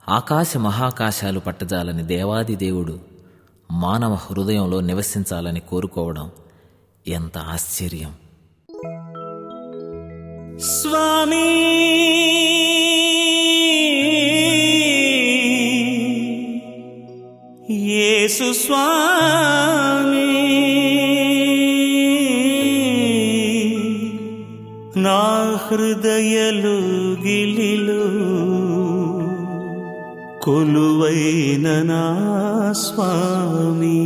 ఆకాశ మహాకాశాలు పట్టజాలని దేవాది దేవుడు మానవ హృదయంలో నివసించాలని కోరుకోవడం ఎంత ఆశ్చర్యం స్వామి యేసు స్వామి నా హృదయలు గిలిలో కొలువైన నా స్వామి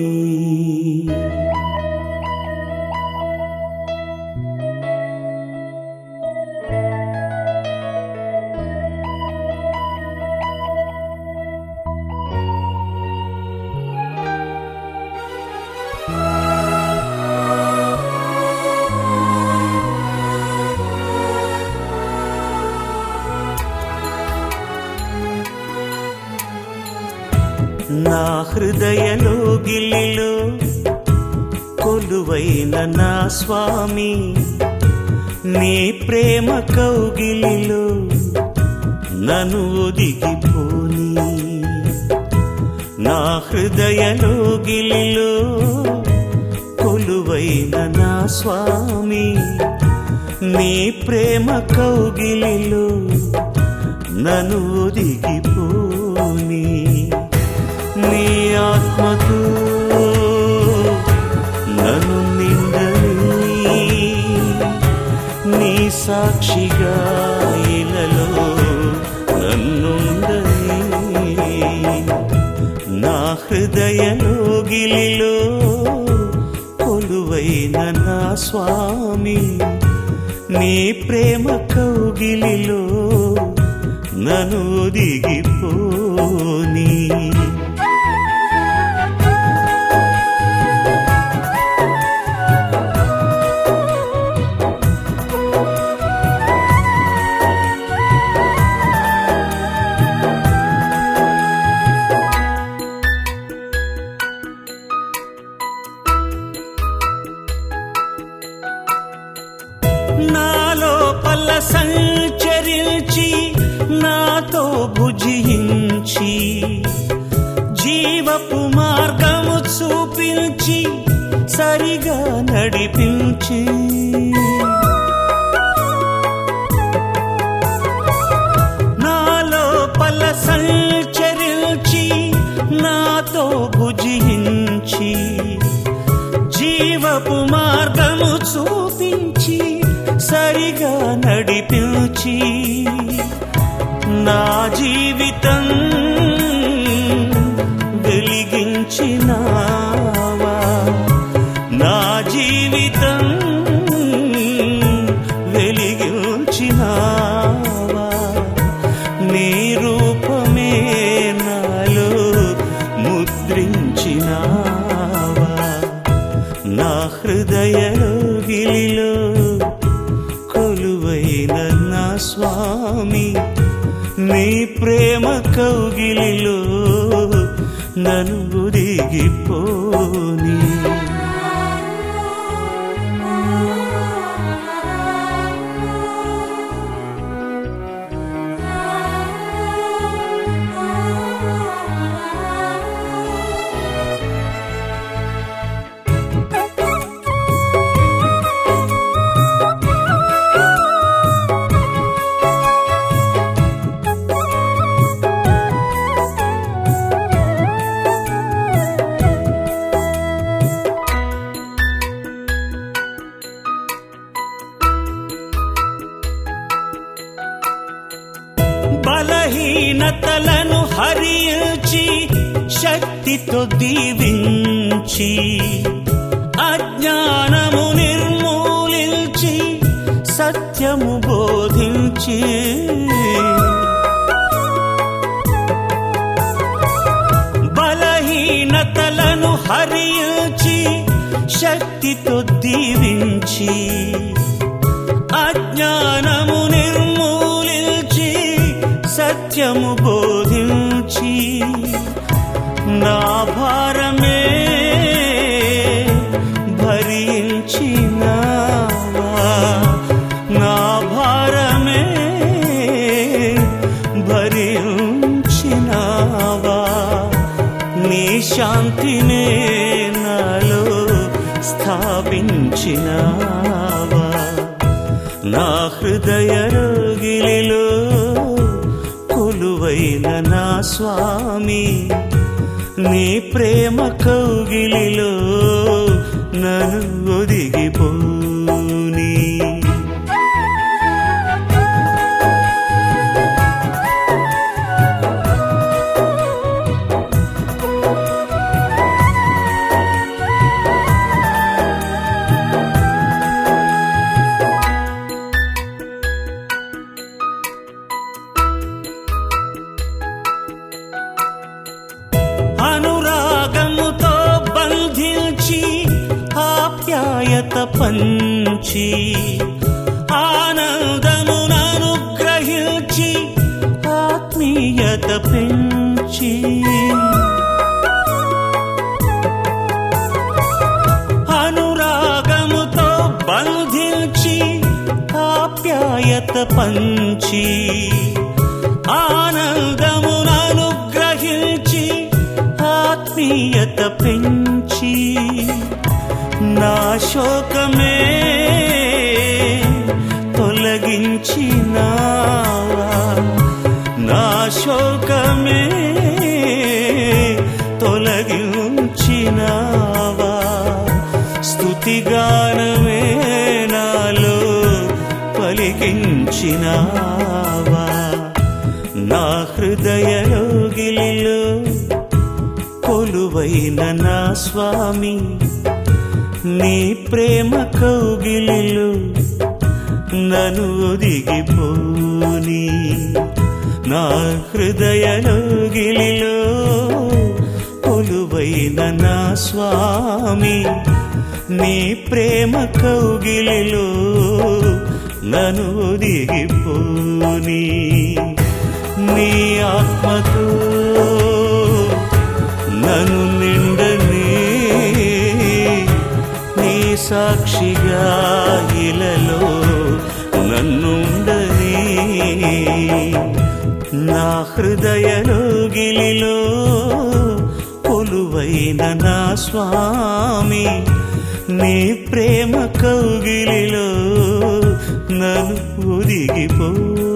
నా హృదయలో గిల్లిలో కొలువైన నా స్వామి నీ ప్రేమ కౌగిలిలో నన్ను ఒదిగిపోని నా హృదయలో గిలిలో కొలువైన నా స్వామి నీ ప్రేమ కౌగిలిలో నన్ను ఒదిగిపోని నీ ఆత్మతో నన్ను నిండని నీ సాక్షిగా ఇలలో నన్నుండని నా హృదయలో గిలిలో కొలువైన నా స్వామి నీ ప్రేమ కౌగిలిలో నన్ను దిగిపోని నాలో పల్ల సంచరించి నాతో భుజించి జీవపు మార్గము చూపించి సరిగా నడిపించి నాలో పల్ల సంచరించి నాతో భుజించి జీవపు మార్గము చూపించి సరిగా నడిపించి నా జీవితం వెలిగించినావా నా జీవితం వెలిగించినావా నీ రూపమే నాలో ముద్రించినావా నా హృదయలో గిలిలో కొలువైన నా స్వామి నీ ప్రేమ కౌగిలిలో నన్ను దిగిపోని బలహీనతలను హరించి శక్తితో దీవించి అజ్ఞానము నిర్మూలించి సత్యము బోధించి బలహీనతలను హరించి శక్తితో దీవించి అజ్ఞానము నిర్మూలించి సత్యము బోధించి నా భారమే భరించినావా నా భారమే భరించినా శాంతినే నాలో స్థాపించినావా నా హృదయ రోగిలిలో కొలువైన నా స్వామి నీ ప్రేమ కౌగిలిలో నన్ను ఒదిగిపోనీ అనురాగముతో బంధించి ఆప్యాయత పంచి ఆనందమునను గ్రహించి ఆత్మీయత పెంచి అనురాగముతో బంధించి ఆప్యాయత పంచి ఆనందమునను గ్రహించి ఆత్మీయత పెంచి నా శోకమే తొలగించినావా నా శోకమే తొలగించినావా స్తుతిగానమే నాలో పలికించినావా నా హృదయ రోగిలిలో కొలువైన నా స్వామి నీ ప్రేమ కౌగిలిలో నన్ను ఒదిగిపోని నా హృదయ రోగిలిలో కొలువైన నా స్వామి నీ ప్రేమ కౌగిలిలో నన్ను ఒదిగిపోని నీ ఆత్మతో నన్ను నిండని నీ సాక్షిగా ఇలలో నన్నుండని నా హృదయలోగిలిలో కొలువైన నా స్వామి నీ ప్రేమ కౌగిలిలో నన్ను ఒదిగిపో